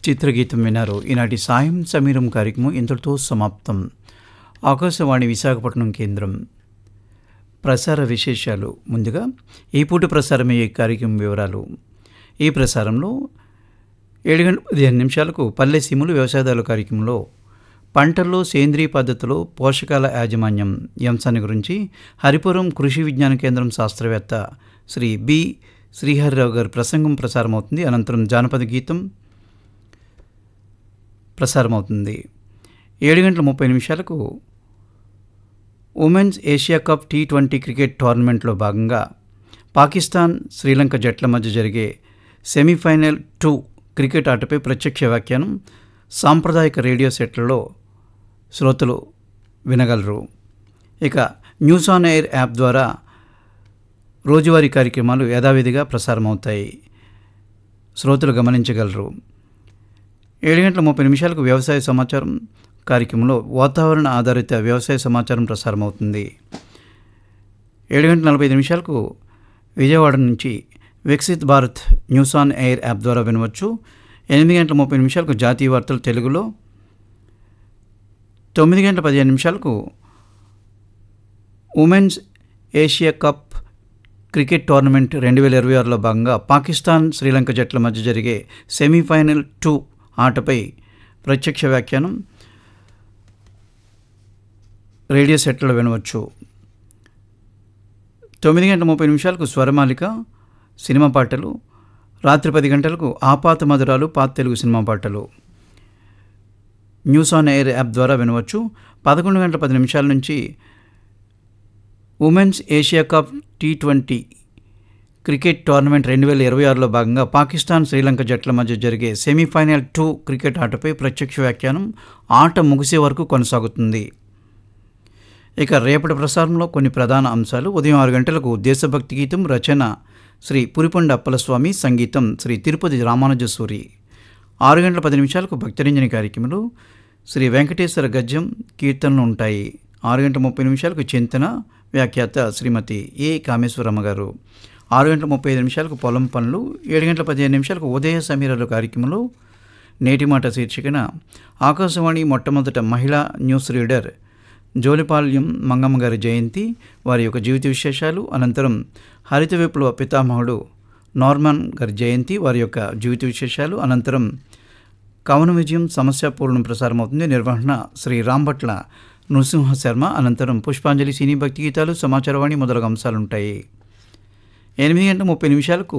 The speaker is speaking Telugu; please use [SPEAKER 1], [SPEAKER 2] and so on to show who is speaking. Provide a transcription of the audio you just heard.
[SPEAKER 1] చిత్రగీతం విన్నారు ఈనాటి సాయం సమీరం కార్యక్రమం ఇంతటితో సమాప్తం ఆకాశవాణి విశాఖపట్నం కేంద్రం ప్రసార విశేషాలు ముందుగా ఈ పూట ప్రసారమయ్యే కార్యక్రమం వివరాలు ఈ ప్రసారంలో ఏడు గంటల పదిహేను నిమిషాలకు పల్లె సీములు వ్యవసాయదారుల కార్యక్రమంలో పంటల్లో సేంద్రీయ పద్ధతిలో పోషకాల యాజమాన్యం ఈ అంశాన్ని గురించి హరిపురం కృషి విజ్ఞాన కేంద్రం శాస్త్రవేత్త శ్రీ బి శ్రీహరిరావు గారి ప్రసంగం ప్రసారమవుతుంది అనంతరం జానపద గీతం ప్రసారమవుతుంది ఏడు గంటల ముప్పై నిమిషాలకు women's Asia cup T twenty cricket టోర్నమెంట్లో భాగంగా పాకిస్తాన్ శ్రీలంక జట్ల మధ్య జరిగే సెమీఫైనల్ టూ క్రికెట్ ఆటపై ప్రత్యక్ష వ్యాఖ్యానం సాంప్రదాయక రేడియో సెట్లలో శ్రోతలు వినగలరు ఇక న్యూస్ ఆన్ ఎయిర్ యాప్ ద్వారా రోజువారీ కార్యక్రమాలు యథావిధిగా ప్రసారమవుతాయి శ్రోతలు గమనించగలరు ఏడు గంటల ముప్పై నిమిషాలకు వ్యవసాయ సమాచారం కార్యక్రమంలో వాతావరణ ఆధారిత వ్యవసాయ సమాచారం ప్రసారమవుతుంది ఏడు గంటల నలభై ఐదు నిమిషాలకు విజయవాడ నుంచి Viksit Bharat news on air app ద్వారా వినవచ్చు ఎనిమిది గంటల ముప్పై నిమిషాలకు జాతీయ వార్తలు తెలుగులో తొమ్మిది గంటల పదిహేను నిమిషాలకు women's Asia cup cricket tournament రెండు వేల ఇరవై ఆరులో భాగంగా పాకిస్తాన్ శ్రీలంక జట్ల మధ్య జరిగే సెమీఫైనల్ టూ ఆటపై ప్రత్యక్ష వ్యాఖ్యానం రేడియో సెట్లో వినవచ్చు తొమ్మిది గంటల ముప్పై నిమిషాలకు స్వరమాలిక సినిమా పాటలు రాత్రి పది గంటలకు ఆపాత మధురాలు పాత తెలుగు సినిమా పాటలు న్యూస్ ఆన్ ఎయిర్ యాప్ ద్వారా వినవచ్చు పదకొండు గంటల పది నిమిషాల నుంచి women's Asia cup T twenty cricket tournament రెండు వేల ఇరవై ఆరులో భాగంగా పాకిస్తాన్ శ్రీలంక జట్ల మధ్య జరిగే సెమీఫైనల్ టూ క్రికెట్ ఆటపై ప్రత్యక్ష వ్యాఖ్యానం ఆట ముగిసే వరకు కొనసాగుతుంది ఇక రేపటి ప్రసారంలో కొన్ని ప్రధాన అంశాలు ఉదయం ఆరు గంటలకు దేశభక్తి గీతం రచన శ్రీ పురిపండ అప్పలస్వామి సంగీతం శ్రీ తిరుపతి రామానుజసూరి ఆరు గంటల పది నిమిషాలకు భక్తరంజని కార్యక్రమంలో శ్రీ వెంకటేశ్వర గద్యం కీర్తనలు ఉంటాయి ఆరు గంటల ముప్పై నిమిషాలకు చింతన వ్యాఖ్యాత శ్రీమతి ఏ కామేశ్వరమ్మ గారు ఆరు గంటల ముప్పై ఐదు నిమిషాలకు పొలం పనులు ఏడు గంటల పదిహేను నిమిషాలకు ఉదయ సమీరాలు కార్యక్రమంలో నేటి మాట శీర్షికన ఆకాశవాణి మొట్టమొదట మహిళా న్యూస్ రీడర్ జోలిపాల్యం మంగమ్మ గారి జయంతి వారి యొక్క జీవిత విశేషాలు అనంతరం హరిత విప్లవ పితామహుడు నార్మన్ గారి జయంతి వారి యొక్క జీవిత విశేషాలు అనంతరం కవన విజయం సమస్యాపూర్ణం ప్రసారమవుతుంది నిర్వహణ శ్రీ రాంభట్ల నృసింహ శర్మ అనంతరం పుష్పాంజలి సినీ భక్తి గీతాలు సమాచారవాణి మొదలగు అంశాలుంటాయి ఎనిమిది గంటల ముప్పై నిమిషాలకు